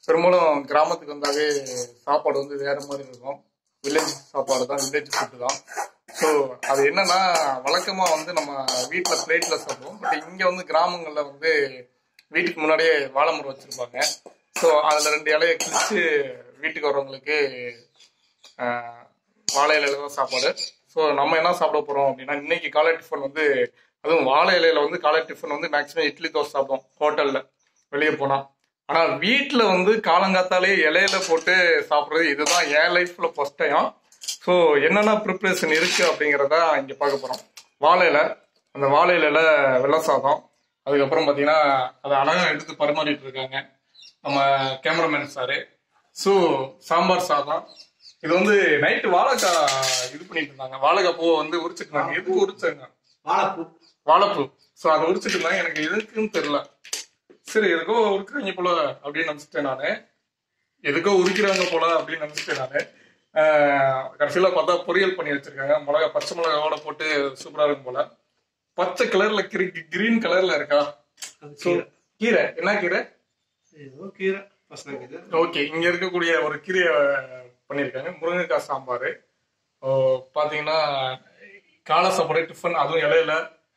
பெரும்பாலும் கிராமத்துக்கு வந்தாவே சாப்பாடு வந்து வேற மாதிரி இருக்கும் வில்லேஜ் சாப்பாடு தான் வில்லேஜ் ஃபுட்டு தான் ஸோ அது என்னன்னா வழக்கமா வந்து நம்ம வீட்டில் பிளேட்ல சாப்பிடுவோம் பட் இங்க வந்து கிராமங்கள்ல வந்து வீட்டுக்கு முன்னாடியே வாழை மரம் வச்சிருப்பாங்க ஸோ அதுல ரெண்டு இலையை கிழிச்சு வீட்டுக்கு வர்றவங்களுக்கு ஆஹ், வாழை இலையில தான் சாப்பாடு ஸோ நம்ம என்ன சாப்பிட போறோம் அப்படின்னா இன்னைக்கு காலை டிஃபன் வந்து அதுவும் வாழை இலையில வந்து காலை டிஃபன் வந்து மேக்ஸிமம் இட்லி தோசை சாப்பிடுவோம் ஹோட்டல்ல வெளியே போனா ஆனா வீட்ல வந்து காலங்காத்தாலே இலையில போட்டு சாப்பிடுறது இதுதான் என் லைஃப்ல ஃபர்ஸ்ட் டைம் ஸோ என்னென்ன ப்ரிப்பரேஷன் இருக்கு அப்படிங்கிறத இங்க பார்க்க போறோம் வாழை இலை அந்த வாழை இலையில வெள்ளை சாதம் அதுக்கப்புறம் பாத்தீங்கன்னா அதை அழகா எடுத்து பரிமாறிட்டு இருக்காங்க நம்ம கேமராமேன் சாரு ஸோ சாம்பார் சாதம் இது வந்து நைட்டு வாழைக்காய் இது பண்ணிட்டு இருந்தாங்க வாழைக்காய் பூவை வந்து உரிச்சிட்டு இருந்தாங்க எதுக்கு உரிச்சாங்க வாழைப்பூ வாழைப்பூ ஸோ அதை உரிச்சிட்டு இருந்தாங்க எனக்கு எதுக்குன்னு தெரியல சரி எதுக்கோ உரிக்கிறாங்க போல அப்படின்னு நினைச்சிட்டேன் நானு எதுக்கோ உரிக்கிறாங்க போல அப்படின்னு நினைச்சிட்டேன் நானு ஆஹ் கடைசியில பார்த்தா பொரியல் பண்ணி வச்சிருக்காங்க மிளகா பச்சை மிளகாவோட போட்டு சூப்பரா இருக்கும் போல பச்சை கலர்ல கிரீன் கலர்ல இருக்கா அது So, கீரை கீரை என்ன கீரை ஏதோ கீரை பசங்க இது ஓகே இங்க இருக்கக்கூடிய ஒரு கீரையை பண்ணியிருக்காங்க முருங்கைக்காய் சாம்பார் பாத்தீங்கன்னா காலை சாப்பாடு டிஃபன் அதுவும் இலையில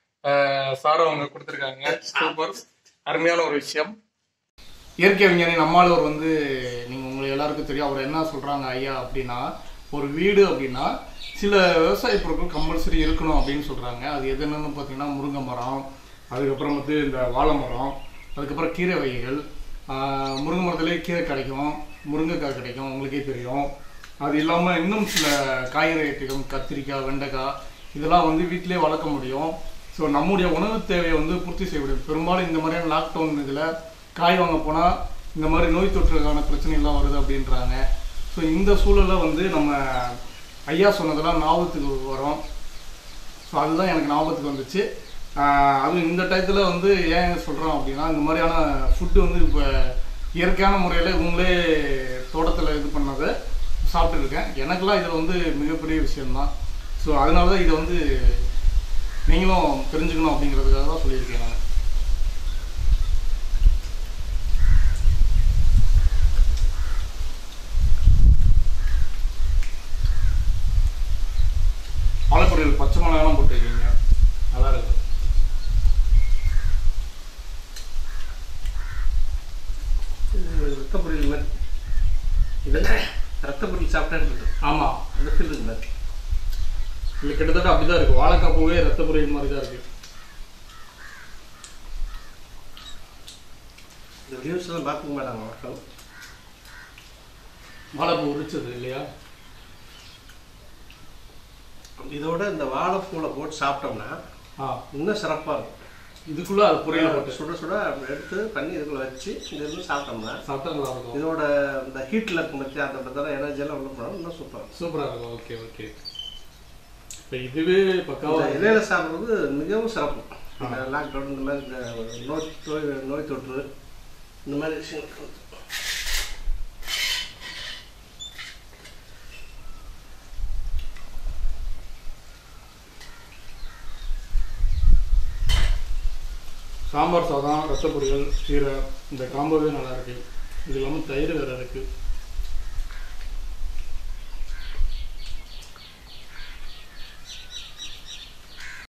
சாரம் அவங்க கொடுத்துருக்காங்க சூப்பர் அருமையான ஒரு விஷயம் இயற்கை விஞ்ஞானி நம்மாழ்வார் வந்து நீங்க உங்களுக்கு எல்லாருக்கும் தெரியும் அவர் என்ன சொல்றாங்க ஐயா அப்படின்னா ஒரு வீடு அப்படின்னா சில விவசாய பொருட்கள் கம்பல்சரி இருக்கணும் அப்படின்னு சொல்றாங்க அது எது என்னன்னு பார்த்தீங்கன்னா முருங்கை மரம் அதுக்கப்புறம் வந்து இந்த வாழை மரம் அதுக்கப்புறம் கீரை வகைகள் ஆஹ் முருங்கை மரத்துலேயே கீரை கிடைக்கும் முருங்கைக்காய் கிடைக்கும் உங்களுக்கே தெரியும் அது இல்லாமல் இன்னும் சில காய்கறி ஐட்டங்கள் கத்திரிக்காய் வெண்டைக்காய் இதெல்லாம் வந்து வீட்டிலேயே வளர்க்க முடியும் ஸோ நம்முடைய உணவு தேவையை வந்து பூர்த்தி செய்ய முடியும் பெரும்பாலும் இந்த மாதிரியான லாக்டவுன் இதில் காய் வாங்க போனால் இந்த மாதிரி நோய் தொற்றுக்கான பிரச்சனைலாம் வருது அப்படின்றாங்க ஸோ இந்த சூழலில் வந்து நம்ம ஐயா சொன்னதெல்லாம் ஞாபகத்துக்கு வரும் ஸோ அதுதான் எனக்கு ஞாபகத்துக்கு வந்துச்சு ஆஹ் அதுவும் இந்த டயத்தில் வந்து ஏன் சொல்கிறோம் அப்படின்னா இந்த மாதிரியான ஃபுட்டு வந்து இப்போ இயற்கையான முறையில் இவங்களே தோட்டத்தில் இது பண்ணதை சாப்பிட்டு இருக்கேன் எனக்கெல்லாம் இதில் வந்து மிகப்பெரிய விஷயம்தான் ஸோ அதனால தான் இதை வந்து நீங்களும் தெரிஞ்சுக்கணும் அப்படிங்கிறதுக்காக தான் சொல்லியிருக்கேன் நான் வாழைப்பொரியல் பச்சை மிளகாலாம் போட்டுருக்கீங்க நல்லா இருக்கு இது ரத்த பொரியல் மாதிரி இது ரத்த பொரியல் சாப்பிட்டேன்னு இருக்கு ஆமாம் அந்த ஃபீல் இருக்கு மாதிரி இல்லை கிட்டத்தட்ட அப்படிதான் இருக்கு வாழைக்காய் பூவே ரத்த பொரியல் மாதிரி தான் இருக்கு இந்த வியூஸ் எல்லாம் பார்த்துக்க மாட்டாங்க மக்கள் வாழைப்பூ உரிச்சது இல்லையா இதோட இந்த வாழைப்பூல போட்டு சாப்பிட்டோம்னா ஆ இன்னும் சிறப்பாக இருக்கும் இதுக்குள்ள அது பொரியல் போட்டு சுட சுட அப்படி எடுத்து பண்ணி இதுக்குள்ள வச்சு இது இருந்து சாப்பிட்டோம்னா சாப்பிட்டா நல்லா இருக்கும் இதோட இந்த ஹீட்டில் இருக்கும் பற்றி அந்த பத்திர எனர்ஜி எல்லாம் உள்ள போனோம் இன்னும் சூப்பராக சூப்பரா இருக்கும் ஓகே ஓகே இப்போ இதுவே பக்காவா இந்த இலையில சாப்பிட்றது மிகவும் சிறப்பு இந்த லாக்டவுன் இந்த மாதிரி இந்த நோய் நோய் நோய் தொற்று இந்த மாதிரி விஷயங்கள் சாம்பார் சாதம் ரச பொரியல் கீரை இந்த காம்போவே நல்லா இருக்கு இது இல்லாமல் தயிர் வேற இருக்கு